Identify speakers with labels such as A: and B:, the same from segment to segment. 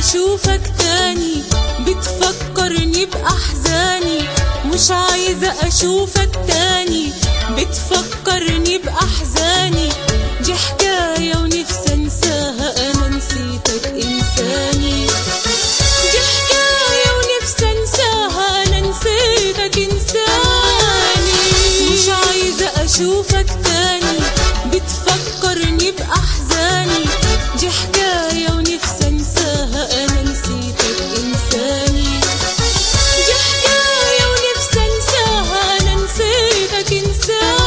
A: اشوفك تاني بتفكرني باحزاني مش عايزة اشوفك تاني بتفكرني باحزاني دي حكاية ونفسي انساها انا نسيتك انساني دي حكاية ونفسي انساها انا نسيتك انساني مش عايزة اشوفك تاني بتفكرني باحزاني دي حكاية ونفسي انساها انا نسيتك انساني دي حكاية ونفسي انساها انا نسيتك انساني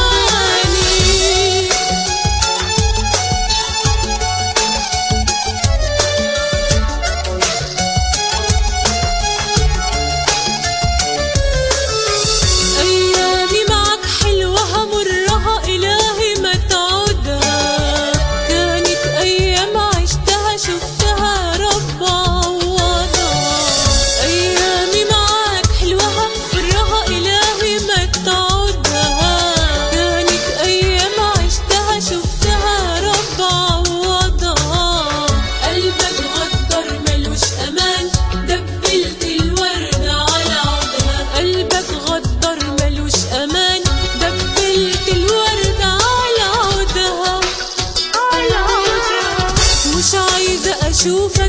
A: أيامي معك حلوة همرها إلهي ما تعودها كانت أيام عشتها شفتها رب عوضها أيامي معك حلوة همرها إلهي ما تعودها كانت أيام عشتها شفتها رب عوضها قلبك غدر ملوش أمان دبلت الورد على عودها قلبك غدر ملوش أمان دبلت الورد على عودها على عودها مش عايزة أشوفك